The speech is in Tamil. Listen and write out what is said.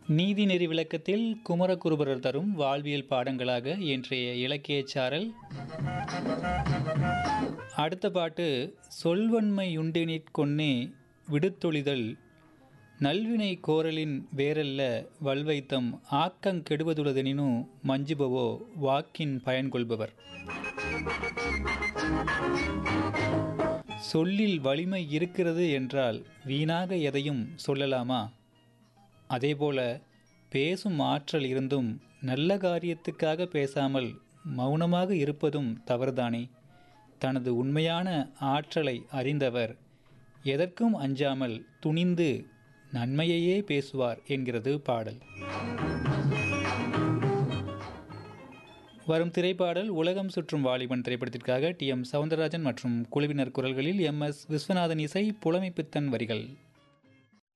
நீதிநெறி விளக்கத்தில் குமரகுருபரர் தரும் வாழ்வியல் பாடங்களாக இன்றைய இலக்கியச் சாரல் அடுத்த பாட்டு சொல்வன்மையுண்டினிற் கொன்னே விடுத்தொழிதல் நல்வினை கோரலின் வேறல்ல வல்வைத்தம் ஆக்கங் கெடுவதுளதெனினு மஞ்சுபவோ வாக்கின் பயன்கொள்பவர் சொல்லில் வலிமை இருக்கிறது என்றால் வீணாக எதையும் சொல்லலாமா அதேபோல பேசும் ஆற்றல் இருந்தும் நல்ல காரியத்துக்காக பேசாமல் மௌனமாக இருப்பதும் தவறுதானே தனது உண்மையான ஆற்றலை அறிந்தவர் எதற்கும் அஞ்சாமல் துணிந்து நன்மையையே பேசுவார் என்கிறது பாடல் வரும் திரைப்பாடல் உலகம் சுற்றும் வாலிபன் திரைப்படத்திற்காக டி எம் சவுந்தரராஜன் மற்றும் குழுவினர் குரல்களில் எம் எஸ் விஸ்வநாதன் இசை புலமைப்பித்தன் வரிகள்